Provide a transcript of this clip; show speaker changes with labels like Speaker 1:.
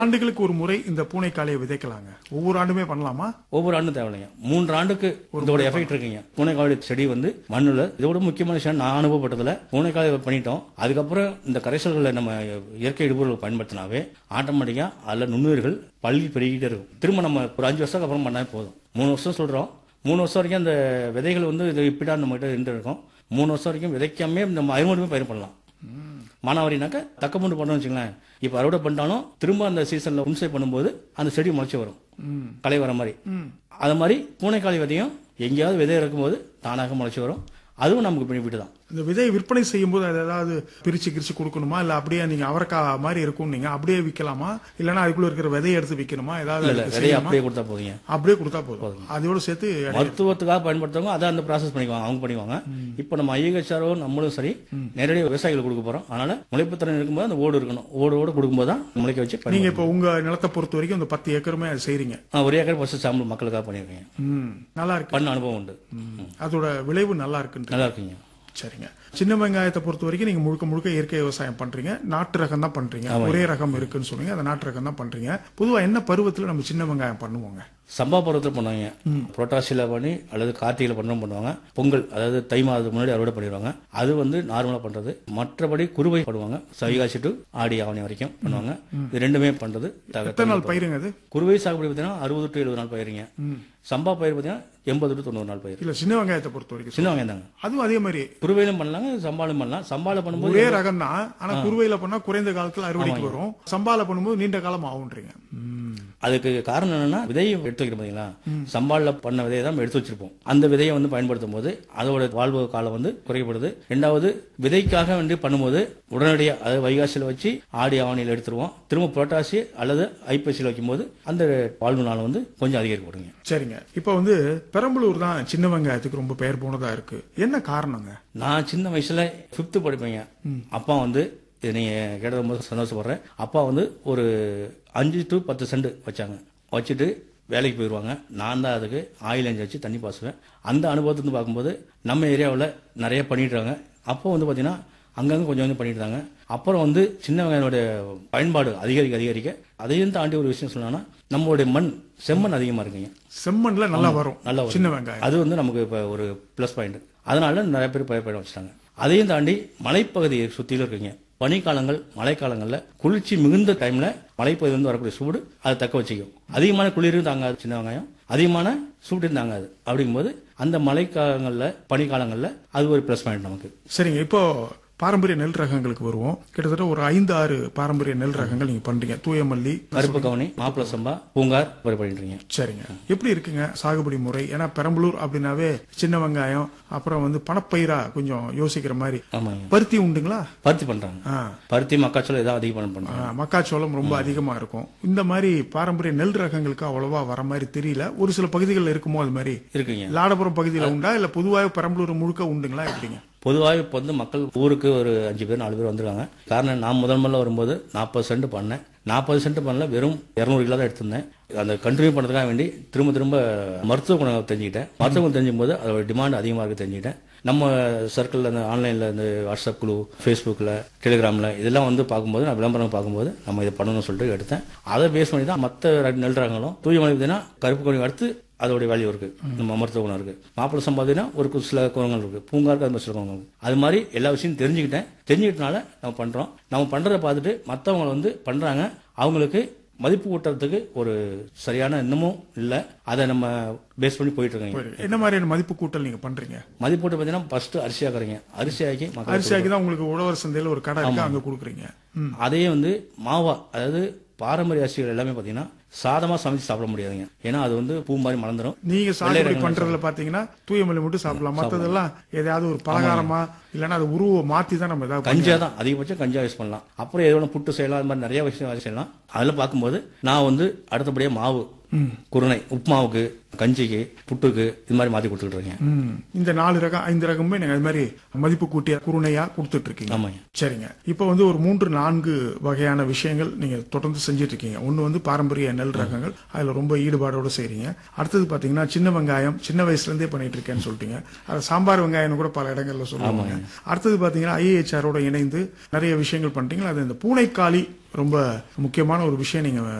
Speaker 1: ஆண்டுகளுக்கு ஒரு முறை இந்த பூனைக்காளையை விதைக்கலாங்க ஒவ்வொரு ஆண்டுமே பண்ணலாமா
Speaker 2: ஒவ்வொரு ஆண்டும் தேவையில்லைங்க மூன்று ஆண்டுக்கு இதோட எஃபெக்ட் இருக்குங்க பூனைக்காவலி செடி வந்து மண்ணுல இதோட முக்கியமான விஷயம் நான் அனுபவப்பட்டதுல பூனைக்காவலி பண்ணிட்டோம் அதுக்கப்புறம் இந்த கரைசல்களை நம்ம இயற்கை இடுபொருள் பயன்படுத்தினாவே ஆட்டோமேட்டிக்கா அதுல நுண்ணுயிர்கள் பள்ளி பெருகிட்டே இருக்கும் திரும்ப நம்ம ஒரு அஞ்சு வருஷத்துக்கு அப்புறம் பண்ணாலே போதும் மூணு வருஷம் சொல்றோம் மூணு வருஷம் வரைக்கும் அந்த விதைகள் வந்து இது இப்படிதான் நம்ம கிட்ட இருந்து இருக்கும் மூணு வருஷம் வரைக்கும் விதைக்காமே நம்ம அறுவடைமே பயிர் பண்ணலாம் மானாவாரினாக்க தக்க மூண்டு பண்ணோம்னு வச்சுங்களேன் இப்போ அறுவடை பண்ணிட்டாலும் திரும்ப அந்த சீசன்ல உன்சை பண்ணும்போது அந்த செடி முளைச்சி வரும் களை வர மாதிரி அது மாதிரி பூனைக்காளி விதையும் எங்கேயாவது விதை இருக்கும்போது தானாக முளைச்சி வரும் அதுவும் நமக்கு பெனிஃபிட் தான்
Speaker 1: இந்த விதையை விற்பனை செய்யும்போது அது ஏதாவது பிரிச்சு கிரிச்சு கொடுக்கணுமா இல்ல அப்படியே நீங்க அவரைக்காய் மாதிரி இருக்கும் நீங்க அப்படியே விற்கலாமா இல்லைன்னா அதுக்குள்ள இருக்கிற விதையை எடுத்து விற்கணுமா ஏதாவது
Speaker 2: இல்ல
Speaker 1: அதுக்கு
Speaker 2: விதையை
Speaker 1: செய்யணுமா?
Speaker 2: அப்படியே கொடுத்தா போதுங்க
Speaker 1: அப்படியே கொடுத்தா போதும் அதோட சேர்த்து
Speaker 2: மருத்துவத்துக்காக பயன்படுத்துறவங்க அதை அந்த ப்ராசஸ் பண்ணிக்குவாங்க அவங்க பண்ணிக்குவாங்க இப்போ நம்ம ஐஎச்ஆரோ நம்மளும் சரி நேரடியாக விவசாயிகளுக்கு கொடுக்க போறோம் அதனால முளைப்புத்திறன் இருக்கும்போது அந்த ஓடு இருக்கணும் ஓடு ஓடு கொடுக்கும்போது தான் முளைக்க வச்சு
Speaker 1: நீங்க
Speaker 2: பயன்படுத்தணும்.
Speaker 1: இப்ப உங்க நிலத்தை பொறுத்த வரைக்கும் இந்த பத்து ஏக்கருமே அது செய்றீங்க
Speaker 2: நான் ஒரு ஏக்கர் ஃபர்ஸ்ட் சாம்பிள் மக்களுக்காக பண்ணியிருக்கேன்
Speaker 1: ம் நல்லா இருக்கு
Speaker 2: பண்ண அனுபவம் உண்டு
Speaker 1: அதோட விளைவு நல்லா இருக்குன்ற
Speaker 2: நல்லா இருக்குங்க
Speaker 1: சரிங்க சின்ன வெங்காயத்தை பொறுத்த வரைக்கும் நீங்க முழுக்க முழுக்க இயற்கை விவசாயம் பண்றீங்க நாட்டு ரகம் தான் பண்றீங்க ஒரே ரகம் இருக்குன்னு சொன்னீங்க அந்த நாட்டு ரகம் தான் பண்றீங்க பொதுவா என்ன பருவத்துல நம்ம சின்ன வெங்காயம் பண்ணுவோங்க
Speaker 2: சம்பா பருவத்தில் பண்ணுவாங்க புரோட்டாசியில் பண்ணி அல்லது கார்த்திகையில் பண்ணுறோம் பண்ணுவாங்க பொங்கல் அதாவது தை மாதத்துக்கு முன்னாடி அறுவடை பண்ணிடுவாங்க அது வந்து நார்மலாக பண்ணுறது மற்றபடி குருவை பண்ணுவாங்க சவிகாசி டு ஆடி ஆவணி வரைக்கும் பண்ணுவாங்க இது ரெண்டுமே பண்ணுறது
Speaker 1: எத்தனை நாள் பயிருங்க அது
Speaker 2: குருவை சாகுபடி பார்த்தீங்கன்னா அறுபது டு எழுபது நாள் பயிருங்க சம்பா பயிர் பார்த்தீங்கன்னா எண்பது டு தொண்ணூறு நாள் பயிர்
Speaker 1: இல்ல சின்ன வெங்காயத்தை பொறுத்த வரைக்கும்
Speaker 2: சின்ன வெங்காயம் தாங்க
Speaker 1: அதுவும் அதே மாதிரி
Speaker 2: குருவையிலும் பண்ணலாங்க சம்பாலும் பண்ணலாம் சம்பால பண்ணும்போது
Speaker 1: ஒரே ரகம் தான் ஆனா குருவையில பண்ணா குறைந்த காலத்துல அறுவடைக்கு வரும் சம்பால பண்ணும்போது நீண்ட காலம் ஆகுன்றீங்க ம்.
Speaker 2: அதுக்கு காரணம் என்னன்னா விதையை எடுத்து வைக்கிறோம் பாத்தீங்களா சம்பால்ல பண்ண விதையை தான் நம்ம எடுத்து வச்சிருப்போம் அந்த விதையை வந்து பயன்படுத்தும் போது அதோட வாழ்வு காலம் வந்து குறைக்கப்படுது ரெண்டாவது விதைக்காக வேண்டி பண்ணும்போது உடனடியாக அதாவது வைகாசியில் வச்சு ஆடி ஆவணியில் எடுத்துருவோம் திரும்ப புரட்டாசி அல்லது ஐப்பசியில் வைக்கும்போது அந்த வாழ்வு நாள் வந்து கொஞ்சம் அதிகரிக்கப்படுங்க
Speaker 1: சரிங்க இப்ப வந்து பெரம்பலூர் தான் சின்ன வெங்காயத்துக்கு ரொம்ப பெயர் போனதா இருக்கு என்ன காரணங்க
Speaker 2: நான் சின்ன வயசுல ஃபிஃப்த்து படிப்பேங்க அப்பா வந்து இது நீங்க கேட்டது போது சந்தோஷப்படுறேன் அப்பா வந்து ஒரு அஞ்சு டு பத்து சென்ட் வச்சாங்க வச்சுட்டு வேலைக்கு போயிடுவாங்க நான் தான் அதுக்கு ஆயில் எஞ்சி வச்சு தண்ணி பாசுவேன் அந்த அனுபவத்தை வந்து பார்க்கும்போது நம்ம ஏரியாவில் நிறைய பண்ணிட்டுறாங்க அப்போ வந்து பார்த்தீங்கன்னா அங்கங்கே கொஞ்சம் கொஞ்சம் பண்ணிட்டு இருந்தாங்க அப்புறம் வந்து சின்ன வெங்காயனுடைய பயன்பாடு அதிகரிக்க அதிகரிக்க அதையும் தாண்டி ஒரு விஷயம் சொன்னா நம்மளுடைய மண் செம்மண் அதிகமாக இருக்குங்க
Speaker 1: செம்மண்ல நல்லா வரும்
Speaker 2: நல்லா வரும்.
Speaker 1: சின்ன வெங்காயம்
Speaker 2: அது வந்து நமக்கு இப்போ ஒரு ப்ளஸ் பாயிண்ட் அதனால நிறைய பேர் பயப்பட வச்சுட்டாங்க அதையும் தாண்டி மலைப்பகுதியை சுற்றிலும் இருக்குங்க பனிக்காலங்கள் மழைக்காலங்களில் குளிர்ச்சி மிகுந்த டைம்ல மலைப்பகுதி வந்து வரக்கூடிய சூடு அதை தக்க வச்சுக்கும் அதிகமான குளிரும் தாங்காது சின்ன வெங்காயம் அதிகமான சூடும் தாங்காது அப்படிங்கும்போது அந்த மழைக்காலங்களில் பனிக்காலங்களில் அது ஒரு ப்ளஸ் பாயிண்ட் நமக்கு
Speaker 1: சரிங்க இப்போ பாரம்பரிய நெல் ரகங்களுக்கு வருவோம் கிட்டத்தட்ட ஒரு ஐந்து ஆறு பாரம்பரிய நெல் ரகங்கள் நீங்க பண்றீங்க தூயமல்லி
Speaker 2: கருப்பு கவனி மாப்பிள சம்பா பூங்கார் பயிர் பண்ணிட்டுருங்க
Speaker 1: சரிங்க எப்படி இருக்குங்க சாகுபடி முறை ஏன்னா பெரம்பலூர் அப்படின்னாவே சின்ன வெங்காயம் அப்புறம் வந்து பணப்பயிரா கொஞ்சம் யோசிக்கிற மாதிரி
Speaker 2: ஆமாங்க
Speaker 1: பருத்தி உண்டுங்களா
Speaker 2: பருத்தி பண்றாங்க
Speaker 1: ஆ,
Speaker 2: பருத்தி மக்காச்சோளம் ஏதாவது அதிகம் பண்றாங்க
Speaker 1: ஆ, மக்காச்சோளம் ரொம்ப அதிகமா இருக்கும் இந்த மாதிரி பாரம்பரிய நெல் ரகங்களுக்கு அவ்வளவா வர மாதிரி தெரியல ஒரு சில பகுதிகளில் இருக்குமோ அது மாதிரி
Speaker 2: இருக்குங்க
Speaker 1: லாடபுரம் பகுதியில உண்டா இல்ல பொதுவாக பெரம்பலூர் முழுக்க உண்டுங்களா எப்படிங்க
Speaker 2: பொதுவாக இப்போ வந்து மக்கள் ஊருக்கு ஒரு அஞ்சு பேர் நாலு பேர் வந்திருக்காங்க காரணம் நான் முதல் முதல்ல வரும்போது நாற்பது சென்ட் பண்ணேன் நாற்பது சென்ட் பண்ணல வெறும் இரநூறு கிலோ தான் எடுத்திருந்தேன் அந்த கண்டினியூ பண்ணுறதுக்காக வேண்டி திரும்ப திரும்ப மருத்துவ குணம் தெரிஞ்சுக்கிட்டேன் மருத்துவ குணம் தெரிஞ்சும் போது அதோட டிமாண்ட் அதிகமாக இருக்கு தெரிஞ்சுக்கிட்டேன் நம்ம சர்க்கிளில் அந்த ஆன்லைனில் இந்த வாட்ஸ்அப் குழு ஃபேஸ்புக்கில் டெலிகிராமில் இதெல்லாம் வந்து பார்க்கும்போது நான் விளம்பரம் பார்க்கும்போது நம்ம இதை பண்ணணும்னு சொல்லிட்டு எடுத்தேன் அதை பேஸ் பண்ணி தான் மற்ற நெல் ரகங்களும் தூய மலை பார்த்தீங்கன்னா கருப்பு கொடி அடுத்து அதோடைய வேல்யூ இருக்கு நம்ம மருத்துவ குணம் இருக்கு மாப்பிள சம்பாதினா ஒரு கு- சில குணங்கள் இருக்கு பூங்காருக்கு அது மாதிரி சில குணங்கள் இருக்கு. அது மாதிரி எல்லா விஷயம் தெரிஞ்சுக்கிட்டேன் தெரிஞ்சுக்கிட்டனால நம்ம பண்றோம் நம்ம பண்றதை பார்த்துட்டு மற்றவங்க வந்து பண்றாங்க அவங்களுக்கு மதிப்பு கூட்டுறதுக்கு ஒரு சரியான இன்னமும் இல்லை அதை நம்ம பேஸ் பண்ணி போயிட்டு இருக்காங்க
Speaker 1: என்ன மாதிரியான மதிப்பு கூட்டல் நீங்க பண்றீங்க
Speaker 2: மதிப்பு கூட்ட பார்த்தீங்கன்னா ஃபர்ஸ்ட் அரிசி ஆக்குறீங்க அரிசி ஆக்கி மக்கள்
Speaker 1: அரிசியாக்கி தான் உங்களுக்கு உழவர் சந்தையில ஒரு கடை இருக்கு அங்க கொடுக்குறீங்க ம்.
Speaker 2: அதையே வந்து மாவா அதாவது பாரம்பரிய அரிசிகள் எல்லாமே பார்த்தீங்கன்னா சாதமா சமைச்சு சாப்பிட முடியாதுங்க ஏன்னா அது வந்து பூ மாதிரி மலர்ந்துடும்
Speaker 1: நீங்க சாகுபடி பண்றதுல பாத்தீங்கன்னா தூயமல்லி மட்டும் சாப்பிடலாம் மத்ததெல்லாம் எதையாவது ஒரு பலகாரமா இல்லைன்னா அது உருவ மாத்தி தான் நம்ம ஏதாவது
Speaker 2: கஞ்சா தான் அதிகபட்சம் கஞ்சா யூஸ் பண்ணலாம் அப்புறம் ஏதோ ஒண்ணு புட்டு செய்யலாம் அது மாதிரி நிறைய விஷயம் செய்யலாம் அதில் பார்க்கும்போது நான் வந்து அடுத்தபடியாக மாவு குருணை உப்புமாவுக்கு கஞ்சிக்கு புட்டுக்கு இது மாதிரி மாற்றி கொடுத்துட்டு இருக்கேன்
Speaker 1: ம். இந்த நாலு ரகம் ஐந்து ரகமுமே நீங்க அது மாதிரி மதிப்பு கூட்டிய குருணையா கொடுத்துட்டு இருக்கீங்க
Speaker 2: ஆமாங்க
Speaker 1: சரிங்க இப்போ வந்து ஒரு மூன்று நான்கு வகையான விஷயங்கள் நீங்க தொடர்ந்து செஞ்சுட்டு இருக்கீங்க ஒன்னு வந்து பாரம்பரிய நெல் ரகங்கள் அதுல ரொம்ப ஈடுபாடோட செய்றீங்க அடுத்தது பாத்தீங்கன்னா சின்ன வெங்காயம் சின்ன வயசுல இருந்தே பண்ணிட்டு இருக்கேன்னு சொல்லிட்டீங்க அது சாம்பார் வெங்காயம் கூட பல இடங்கள்ல சொல்லுவாங்க அடுத்தது பாத்தீங்கன்னா ஐஏஹெச்ஆரோட இணைந்து நிறைய விஷயங்கள் பண்றீங்க அது இந்த பூனைக்காளி ரொம்ப முக்கியமான ஒரு விஷயம் நீங்க